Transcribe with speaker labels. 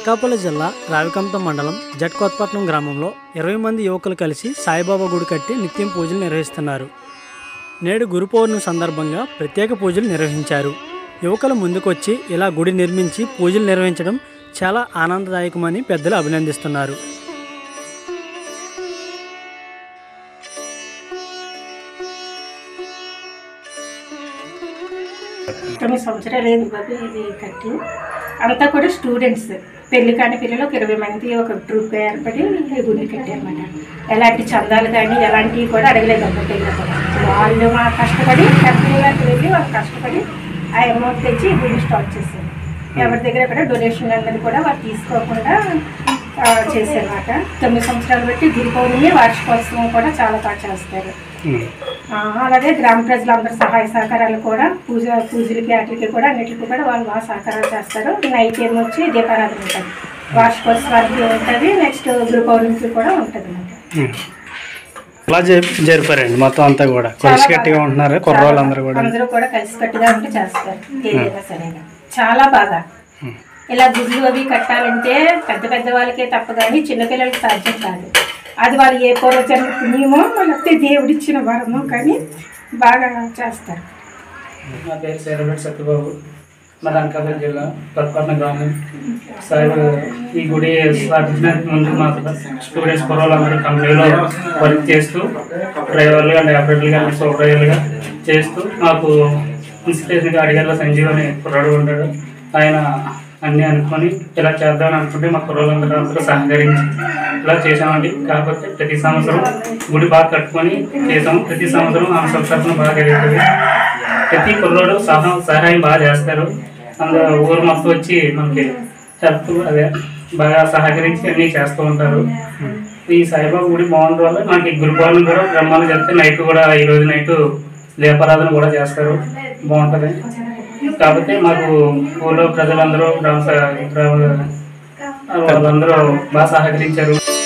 Speaker 1: అనకాపల్లి జిల్లా రావికంతం మండలం జట్కోత్పట్నం గ్రామంలో ఇరవై మంది యువకులు కలిసి సాయిబాబా గుడి కట్టి నిత్యం పూజలు నిర్వహిస్తున్నారు నేడు గురు పౌర్ణమి సందర్భంగా ప్రత్యేక పూజలు నిర్వహించారు యువకులు ముందుకొచ్చి ఇలా గుడి నిర్మించి పూజలు నిర్వహించడం చాలా ఆనందదాయకమని పెద్దలు అభినందిస్తున్నారు
Speaker 2: తొమ్మిది సంవత్సరాలు అయింది బాబు ఇది కట్టి అంతా కూడా స్టూడెంట్స్ పెళ్లి కాని పిల్లలు ఒక ఇరవై మంది ఒక గ్రూప్గా ఏర్పడి ఈ గుడి కట్టారన్నమాట ఎలాంటి చందాలు కానీ ఎలాంటివి కూడా అడగలేదు అమ్మ పిల్లలు కూడా వాళ్ళు మా కష్టపడి కంపెనీ గారికి వెళ్ళి వాళ్ళు కష్టపడి ఆ అమౌంట్ తెచ్చి ఈ గుడి స్టార్ట్ చేశారు ఎవరి దగ్గర కూడా డొనేషన్ అన్నది కూడా వాళ్ళు తీసుకోకుండా ఆ, చేశారన్నమాట తొమ్మిది సంవత్సరాలు బట్టి గురు పౌర్ణమి వార్షికోత్సవం కూడా చాలా బాగా చేస్తారు ఆ, అలాగే గ్రామ ప్రజలందరూ సహాయ సహకారాలు కూడా పూజ పూజలకి వాటికి కూడా అన్నిటికీ కూడా వాళ్ళు బాగా సహకారాలు చేస్తారు నైట్ ఏమో వచ్చి దీపారాధన ఉంటుంది వార్షికోత్సవానికి ఉంటుంది నెక్స్ట్ గురు పౌర్ణమికి కూడా ఉంటుంది అన్నమాట
Speaker 1: అలా జరిపారండి మొత్తం అంతా కూడా కలిసికట్టుగా ఉంటున్నారు కుర్రోళ్ళందరూ కూడా
Speaker 2: అందరూ కూడా కలిసికట్టుగా ఉండి చేస్తారు ఏదైనా సరే చాలా బాగా ఇలా గుడ్లు అవి కట్టాలంటే పెద్ద పెద్ద వాళ్ళకే తప్ప కానీ చిన్నపిల్లలకి సాధ్యం కాదు అది వాళ్ళు ఏ పూర్వజన్మ పుణ్యమో లేకపోతే దేవుడిచ్చిన వరమో కానీ బాగా చేస్తారు
Speaker 3: నా పేరు సేరబెట్ సత్యబాబు మా అనకాపల్లి జిల్లా పత్పట్న గ్రామం సార్ ఈ గుడి స్థాపించడానికి ముందు మా స్టూడెంట్స్ కుర్రోళ్ళందరూ కంపెనీలో వర్క్ చేస్తూ డ్రైవర్లుగా లేబరేటర్లుగా సూపర్వైజర్లుగా చేస్తూ మాకు ఇన్స్పిరేషన్గా అడిగారు సంజీవ్ అనే కుర్రాడు ఉంటాడు ఆయన అన్నీ అనుకొని ఇలా చేద్దామని అనుకుంటే మా కుర్రోళ్ళందరూ అందరూ సహకరించి ఇలా చేసామండి కాకపోతే ప్రతి సంవత్సరం గుడి బాగా కట్టుకొని చేసాము ప్రతి సంవత్సరం ఆ సంవత్సరం బాగా జరుగుతుంది ప్రతి కుర్రోడు సహా సహాయం బాగా చేస్తారు అందరూ ఊరు మొత్తం వచ్చి మనకి హెల్ప్ అదే బాగా సహకరించి అన్నీ చేస్తూ ఉంటారు ఈ సాయిబాబా గుడి బాగుండడం వల్ల మనకి గురుపాలను కూడా బ్రహ్మాలు చెప్తే నైట్ కూడా ఈ రోజు నైట్ దీపారాధన కూడా చేస్తారు బాగుంటుంది కాకపోతే మాకు ఊళ్ళో ప్రజలందరూ గ్రామ స- గ్రామ వాళ్ళందరూ బాగా సహకరించారు